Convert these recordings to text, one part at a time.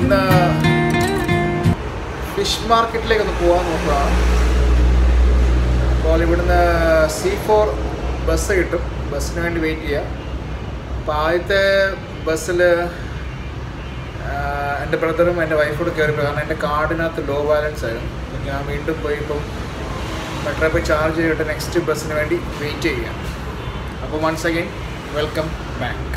ഇന്ന് ഫിഷ് മാർക്കറ്റിലേക്ക് ഒന്ന് പോകാൻ നോക്കുക അപ്പോൾ ഇവിടുന്ന് സി ഫോർ ബസ് കിട്ടും ബസ്സിന് വേണ്ടി വെയിറ്റ് ചെയ്യുക അപ്പോൾ ആദ്യത്തെ ബസ്സിൽ എൻ്റെ ബ്രദറും എൻ്റെ വൈഫോട് കയറിപ്പോയി കാരണം എൻ്റെ കാർഡിനകത്ത് ലോ ബാലൻസ് ആയിരുന്നു അപ്പോൾ ഞാൻ വീണ്ടും പോയി ഇപ്പം മെട്രോ പോയി ചാർജ് ചെയ്തിട്ട് നെക്സ്റ്റ് ബസ്സിന് വേണ്ടി വെയിറ്റ് ചെയ്യുക അപ്പോൾ വൺസ് അഗൈൻ വെൽക്കം ബാക്ക്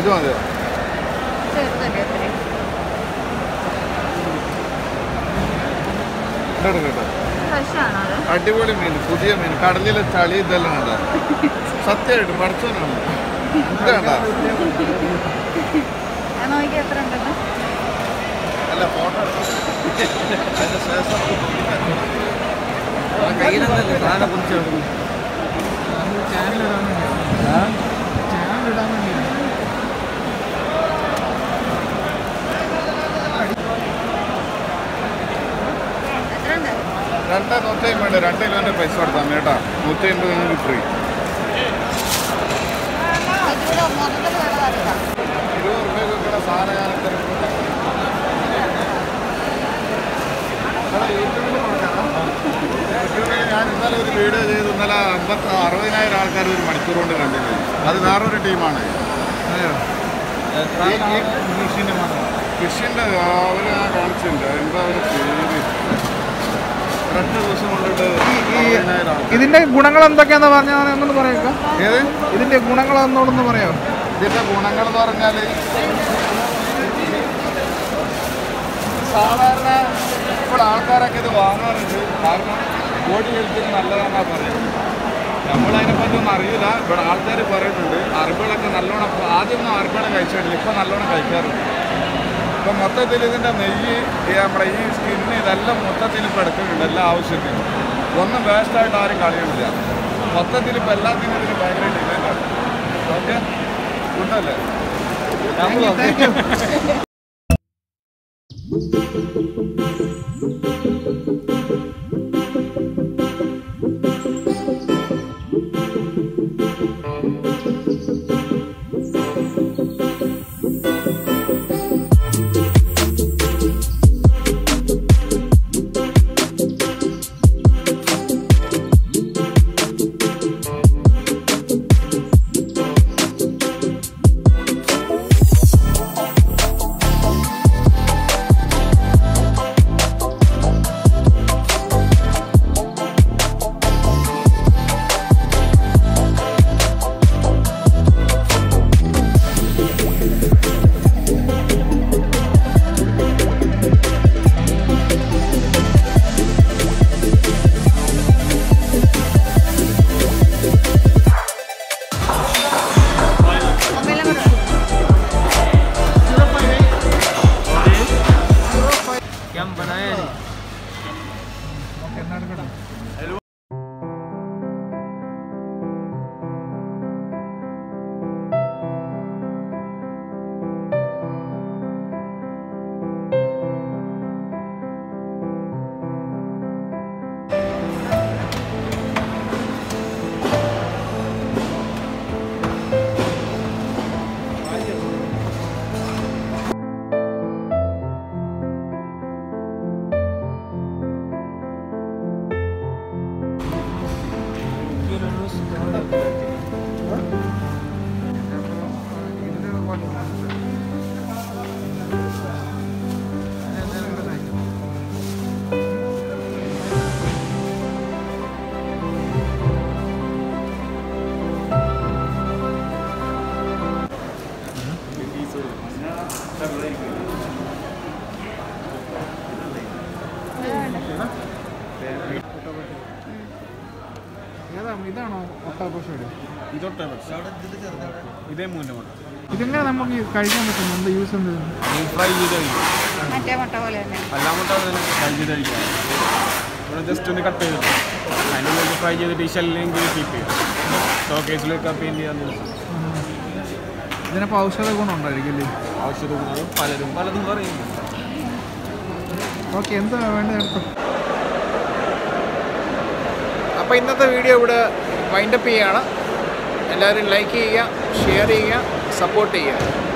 ഇത് മതിയോ ചെറുതല്ലേ അത്രയും കേട്ടോ കേട്ടോ ഫ്രഷ് ആണോ അത് അടിപൊളി മീൻ പുതിയ മീൻ കടലിലെ ചളി ഇതെല്ലാം ഉണ്ട് സത്യമായിട്ട് പഠിച്ചോനാണ് ഇതാണ്ട ഞാൻ നോക്കി എത്ര ഉണ്ടെന്ന് അല്ല ഫോട്ടോ അതിന്റെ ശേഷം കയ്യിലെന്തല്ലേ സാധനം കുറിച്ച് ചാനലിടാൻ വേണ്ടിയാണ് ചാനലിടാൻ വേണ്ടിയാണ് എത്ര ഉണ്ട് രണ്ട് നൂറ്റി അമ്പത് രണ്ട് കിലോന്റെ പൈസ കൊടുത്താൽ കേട്ടാ നൂറ്റി അമ്പത് നിങ്ങൾക്ക് ഫ്രീ അതിവിടെ മൊത്തത്തിൽ വില അറിയാം ഇരുപത് റുപ്യക്കൊക്കെ സാധനം ഞാൻ തിരക്കുന്നത് ഞാൻ ഇന്നലെ ഒരു വീഡിയോ ചെയ്ത് ഇന്നലെ അമ്പത്തി അറുപതിനായിരം ആൾക്കാർ ഒരു മണിക്കൂർ കൊണ്ട് കണ്ടില്ലേ അത് വേറൊരു ടീമാണ് കൃഷിൻ്റെ അവർ ഞാൻ കാണിച്ചിട്ടുണ്ട് എന്താ ഒരു പേര് രണ്ട് ദിവസം കൊണ്ടിട്ട് അറുപതിനായിരം ആൾക്കാർ. ഇതിന്റെ ഗുണങ്ങൾ എന്തൊക്കെയാന്ന് പറഞ്ഞാൽ ഒന്നൊന്ന് പറയുക ഏത് ഇതിന്റെ ഗുണങ്ങൾ എന്നോടൊന്ന് പറയാമോ ഇതിന്റെ ഗുണങ്ങൾ എന്ന് പറഞ്ഞാൽ സാധാരണ ഇപ്പോൾ ആൾക്കാരൊക്കെ ഇത് വാങ്ങാറുണ്ട് കാരണം ബോഡി ഹെൽത്തിന് നല്ലതാണെന്നാണ് പറയുന്നത് നമ്മളതിനെപ്പറ്റി ഒന്നും അറിയില്ല ഇവിടെ ആൾക്കാർ പറയുന്നുണ്ട് അറബികളൊക്കെ നല്ലോണം ആദ്യമൊന്നും അറബികളെ കഴിച്ചിട്ടില്ല ഇപ്പം നല്ലോണം കഴിക്കാറുണ്ട് ഇപ്പം മൊത്തത്തിൽ ഇതിൻ്റെ നെയ്യ് ഈ നമ്മുടെ ഈ സ്കിന്ന് ഇതെല്ലാം മൊത്തത്തിൽ ഇപ്പോൾ എടുക്കുന്നുണ്ട് എല്ലാ ആവശ്യത്തിനും ഒന്നും വേസ്റ്റായിട്ട് ആരും കളയുന്നില്ല മൊത്തത്തിൽ ഇപ്പോൾ എല്ലാത്തിനും ഇതിന് ഭയങ്കര ഡിമാൻഡാണ് ഓക്കെ ഉണ്ടല്ലേ നമ്മൾ മൊബൈൽ നമ്പർ क्या बनाया नहीं ഏതാ ഇതാണോ ഒട്ടാപ്പോഷയുടെ ഇതൊട്ടെ ഇതേ മൂന്ന് മുട്ട ഇതെങ്ങനെ നമുക്ക് ഈ കഴിക്കാൻ പറ്റും എന്താ യൂസ് എന്ത് ഫ്രൈ ചെയ്ത് കഴിക്കും മറ്റേ മുട്ട പോലെ തന്നെ എല്ലാ മുട്ട തന്നെ ഫ്രൈ ചെയ്ത് കഴിക്കാം ഇവിടെ ജസ്റ്റ് ഒന്ന് കട്ട് ചെയ്തിട്ട് അതിനുള്ളിൽ ഫ്രൈ ചെയ്തിട്ട് ഈ ഷെല്ലിനെങ്കിൽ കീപ്പ് ചെയ്യും ഷോക്കേസിലൊക്കെ പെയിൻറ്റ് ചെയ്യാൻ ഇതിനപ്പോൾ ഔഷധ ഗുണം ഉണ്ടായിരിക്കും അല്ലേ ആവശ്യത ഗുണങ്ങളും പലരും പലതും പറയും ഓക്കെ എന്താ വേണ്ടത് എടുത്തോ അപ്പോൾ ഇന്നത്തെ വീഡിയോ ഇവിടെ വൈൻഡപ്പ് ചെയ്യുകയാണ് എല്ലാവരും ലൈക്ക് ചെയ്യുക ഷെയർ ചെയ്യുക സപ്പോർട്ട് ചെയ്യുക